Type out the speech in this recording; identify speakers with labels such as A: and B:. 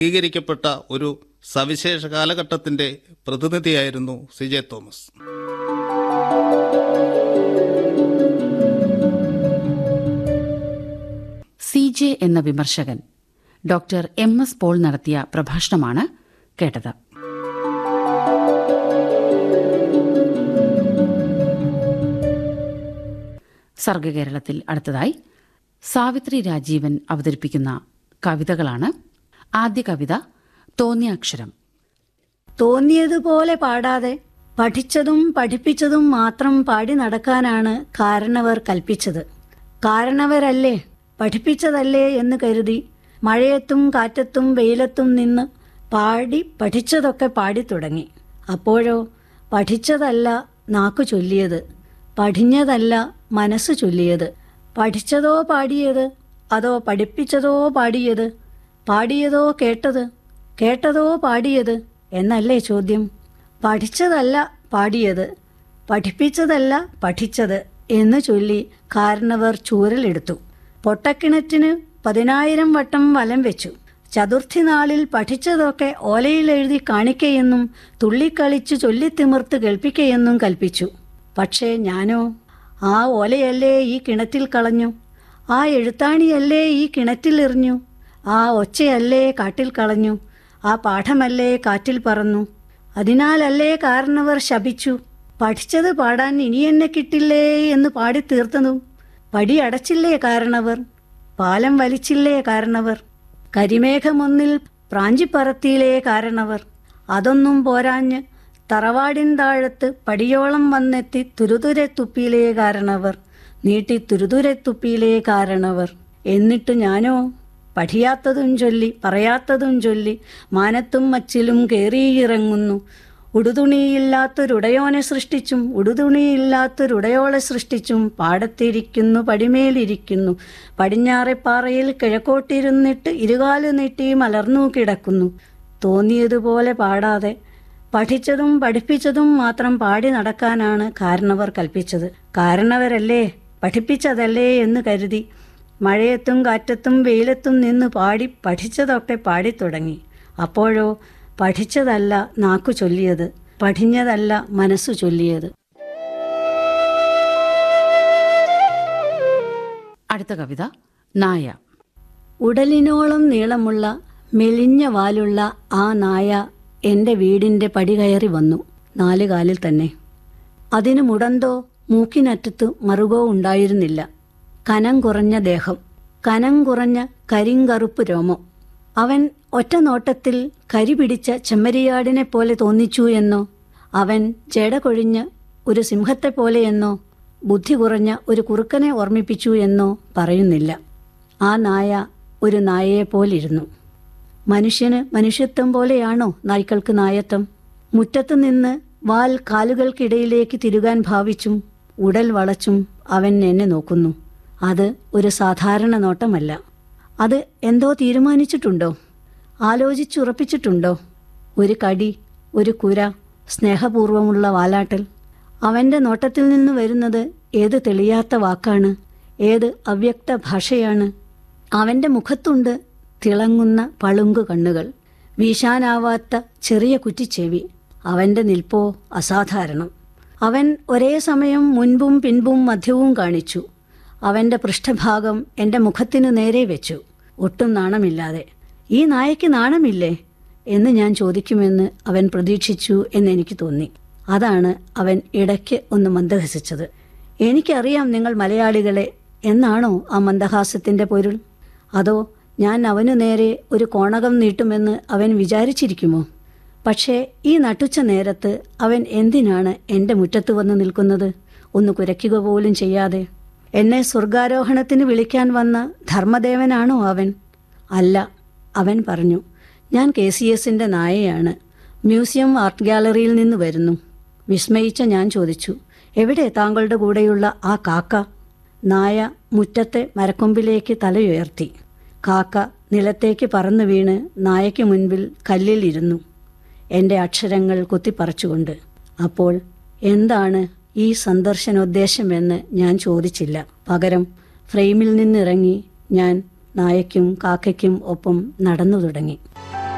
A: അംഗീകരിക്കപ്പെട്ട ഒരു സവിശേഷ കാലഘട്ടത്തിന്റെ പ്രതിനിധിയായിരുന്നു C J Thomas
B: C J എന്ന വിമർശകൻ ഡോക്ടർ എം എസ് പോൾ നടത്തിയ പ്രഭാഷണമാണ് കേട്ടത് സർഗകേരളത്തിൽ അടുത്തതായി സാവിത്രി രാജീവൻ അവതരിപ്പിക്കുന്ന കവിതകളാണ് ആദ്യ കവിത തോന്നിയ അക്ഷരം
C: തോന്നിയതുപോലെ പാടാതെ പഠിച്ചതും പഠിപ്പിച്ചതും മാത്രം പാടി നടക്കാനാണ് കാരണവർ കൽപ്പിച്ചത് കാരണവരല്ലേ പഠിപ്പിച്ചതല്ലേ എന്ന് കരുതി മഴയത്തും കാറ്റത്തും വെയിലത്തും നിന്ന് പാടി പഠിച്ചതൊക്കെ പാടി തുടങ്ങി അപ്പോഴോ പഠിച്ചതല്ല നാക്കു ചൊല്ലിയത് പഠിഞ്ഞതല്ല മനസ്സ് ചൊല്ലിയത് പഠിച്ചതോ പാടിയത് അതോ പഠിപ്പിച്ചതോ പാടിയത് പാടിയതോ കേട്ടത് കേട്ടതോ പാടിയത് എന്നല്ലേ ചോദ്യം പഠിച്ചതല്ല പാടിയത് പഠിപ്പിച്ചതല്ല പഠിച്ചത് എന്ന് ചൊല്ലി കാരണവർ ചൂരലെടുത്തു പൊട്ടക്കിണറ്റിന് പതിനായിരം വട്ടം വലം വെച്ചു ചതുർത്ഥി നാളിൽ പഠിച്ചതൊക്കെ ഓലയിൽ എഴുതി കാണിക്കയെന്നും തുള്ളിക്കളിച്ചു ചൊല്ലിത്തിമിർത്ത് കേൾപ്പിക്കയെന്നും കൽപ്പിച്ചു പക്ഷേ ഞാനോ ആ ഓലയല്ലേ ഈ കിണറ്റിൽ കളഞ്ഞു ആ എഴുത്താണിയല്ലേ ഈ കിണറ്റിലെറിഞ്ഞു ആ ഒച്ചയല്ലേ കാട്ടിൽ കളഞ്ഞു ആ പാഠമല്ലേ കാറ്റിൽ പറന്നു അതിനാലല്ലേ കാരണവർ ശപിച്ചു പഠിച്ചത് പാടാൻ ഇനി എന്നെ കിട്ടില്ലേ എന്ന് പാടി തീർത്തതും പടി അടച്ചില്ലേ കാരണവർ പാലം വലിച്ചില്ലേ കാരണവർ കരിമേഘമൊന്നിൽ പ്രാഞ്ചിപ്പറത്തിയിലേ കാരണവർ അതൊന്നും പോരാഞ്ഞ് തറവാടിൻ താഴത്ത് പടിയോളം വന്നെത്തി തുരുതുരെ തുപ്പിയിലേ കാരണവർ നീട്ടി തുരുതുരെ തുപ്പിയിലേ കാരണവർ എന്നിട്ട് ഞാനോ പഠിയാത്തതും ചൊല്ലി പറയാത്തതും ചൊല്ലി മാനത്തും മച്ചിലും കേറിയിറങ്ങുന്നു ഉടുതുണിയില്ലാത്തൊരുടയോനെ സൃഷ്ടിച്ചും ഉടുതുണിയില്ലാത്തൊരുടയോളെ സൃഷ്ടിച്ചും പാടത്തിരിക്കുന്നു പടിമേലിരിക്കുന്നു പടിഞ്ഞാറെപ്പാറയിൽ കിഴക്കോട്ടിരുന്നിട്ട് ഇരുകാല് നീട്ടി മലർന്നു കിടക്കുന്നു തോന്നിയതുപോലെ പാടാതെ പഠിച്ചതും പഠിപ്പിച്ചതും മാത്രം പാടി നടക്കാനാണ് കാരണവർ കൽപ്പിച്ചത് കാരണവരല്ലേ പഠിപ്പിച്ചതല്ലേ എന്ന് കരുതി മഴയത്തും കാറ്റത്തും വെയിലത്തും നിന്ന് പാടി പഠിച്ചതൊക്കെ പാടിത്തുടങ്ങി അപ്പോഴോ പഠിച്ചതല്ല നാക്കു ചൊല്ലിയത് പഠിഞ്ഞതല്ല മനസ്സു ചൊല്ലിയത്
B: അടുത്ത കവിത നായ
C: ഉടലിനോളം നീളമുള്ള മെലിഞ്ഞ വാലുള്ള ആ നായ എന്റെ വീടിന്റെ പടി കയറി വന്നു നാല് കാലിൽ തന്നെ അതിന് മുടന്തോ മൂക്കിനറ്റത്ത് മറുകോ ഉണ്ടായിരുന്നില്ല കനം കുറഞ്ഞ ദേഹം കനം കുറഞ്ഞ കരിങ്കറുപ്പ് രോമം അവൻ ഒറ്റ നോട്ടത്തിൽ കരി പിടിച്ച ചെമ്മരിയാടിനെ പോലെ തോന്നിച്ചു എന്നോ അവൻ ജട കൊഴിഞ്ഞ് ഒരു സിംഹത്തെ പോലെയെന്നോ ബുദ്ധി കുറഞ്ഞ ഒരു കുറുക്കനെ ഓർമ്മിപ്പിച്ചു എന്നോ പറയുന്നില്ല ആ നായ ഒരു നായയെ പോലിരുന്നു മനുഷ്യന് മനുഷ്യത്വം പോലെയാണോ നായ്ക്കൾക്ക് നായത്വം മുറ്റത്തു നിന്ന് വാൽ കാലുകൾക്കിടയിലേക്ക് തിരുകാൻ ഭാവിച്ചും ഉടൽ വളച്ചും അവൻ എന്നെ നോക്കുന്നു അത് ഒരു സാധാരണ നോട്ടമല്ല അത് എന്തോ തീരുമാനിച്ചിട്ടുണ്ടോ ആലോചിച്ചുറപ്പിച്ചിട്ടുണ്ടോ ഒരു കടി ഒരു കുര സ്നേഹപൂർവമുള്ള വാലാട്ടൽ അവന്റെ നോട്ടത്തിൽ നിന്ന് വരുന്നത് ഏത് തെളിയാത്ത വാക്കാണ് ഏത് അവ്യക്ത ഭാഷയാണ് അവന്റെ മുഖത്തുണ്ട് തിളങ്ങുന്ന പളുങ്കു കണ്ണുകൾ വീശാനാവാത്ത ചെറിയ കുറ്റിച്ചെവി അവന്റെ നിൽപ്പോ അസാധാരണം അവൻ ഒരേ സമയം മുൻപും പിൻപും മധ്യവും കാണിച്ചു അവന്റെ പൃഷ്ഠഭാഗം എന്റെ മുഖത്തിനു നേരെ വെച്ചു ഒട്ടും നാണമില്ലാതെ ഈ നായയ്ക്ക് നാണമില്ലേ എന്ന് ഞാൻ ചോദിക്കുമെന്ന് അവൻ പ്രതീക്ഷിച്ചു എന്നെനിക്ക് തോന്നി അതാണ് അവൻ ഇടയ്ക്ക് ഒന്ന് മന്ദഹസിച്ചത് എനിക്കറിയാം നിങ്ങൾ മലയാളികളെ എന്നാണോ ആ മന്ദഹാസത്തിന്റെ പൊരുൾ അതോ ഞാൻ അവനു നേരെ ഒരു കോണകം നീട്ടുമെന്ന് അവൻ വിചാരിച്ചിരിക്കുമോ പക്ഷേ ഈ നട്ടുച്ച നേരത്ത് അവൻ എന്തിനാണ് എൻ്റെ മുറ്റത്ത് വന്ന് നിൽക്കുന്നത് ഒന്ന് കുരയ്ക്കുക പോലും ചെയ്യാതെ എന്നെ സ്വർഗാരോഹണത്തിന് വിളിക്കാൻ വന്ന ധർമ്മദേവനാണോ അവൻ അല്ല അവൻ പറഞ്ഞു ഞാൻ കെ സി എസിൻ്റെ നായയാണ് മ്യൂസിയം ആർട്ട് ഗാലറിയിൽ നിന്ന് വരുന്നു വിസ്മയിച്ച ഞാൻ ചോദിച്ചു എവിടെ താങ്കളുടെ കൂടെയുള്ള ആ കാക്ക നായ മുറ്റത്തെ മരക്കൊമ്പിലേക്ക് തലയുയർത്തി കാക്ക നിലത്തേക്ക് പറന്നു വീണ് നായയ്ക്ക് മുൻപിൽ കല്ലിൽ ഇരുന്നു എൻ്റെ അക്ഷരങ്ങൾ കുത്തിപ്പറിച്ചുകൊണ്ട് അപ്പോൾ എന്താണ് ഈ സന്ദർശനോദ്ദേശമെന്ന് ഞാൻ ചോദിച്ചില്ല പകരം ഫ്രെയിമിൽ നിന്നിറങ്ങി ഞാൻ നായയ്ക്കും കാക്കയ്ക്കും ഒപ്പം നടന്നു തുടങ്ങി